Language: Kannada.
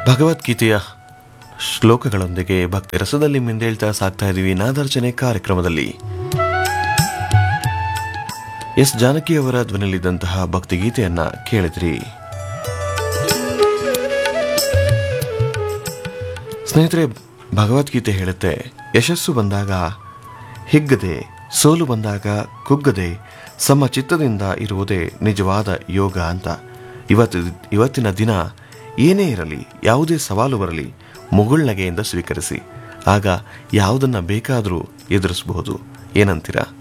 ಭಗವದ್ಗೀತೆಯ ಶ್ಲೋಕಗಳೊಂದಿಗೆ ಭಕ್ತಿ ರಸದಲ್ಲಿ ಮಿಂದೇಳ್ತಾ ಸಾಕ್ತಾ ಇದ್ದೀವಿ ನಾದಾರ್ಚನೆ ಕಾರ್ಯಕ್ರಮದಲ್ಲಿ ಎಸ್ ಜಾನಕಿಯವರ ಧ್ವನಿಯಲ್ಲಿದ್ದಂತಹ ಭಕ್ತಿಗೀತೆಯನ್ನ ಕೇಳಿದ್ರಿ ಸ್ನೇಹಿತರೆ ಭಗವದ್ಗೀತೆ ಹೇಳುತ್ತೆ ಯಶಸ್ಸು ಬಂದಾಗ ಹಿಗ್ಗದೆ ಸೋಲು ಬಂದಾಗ ಕುಗ್ಗದೆ ಸಮಚಿತ್ತದಿಂದ ಇರುವುದೇ ನಿಜವಾದ ಯೋಗ ಅಂತ ಇವತ್ತು ಇವತ್ತಿನ ದಿನ ಏನೇ ಇರಲಿ ಯಾವುದೇ ಸವಾಲು ಬರಲಿ ಮುಗುಳ್ನಗೆಯಿಂದ ಸ್ವೀಕರಿಸಿ ಆಗ ಯಾವುದನ್ನ ಬೇಕಾದರೂ ಎದುರಿಸಬಹುದು ಏನಂತೀರಾ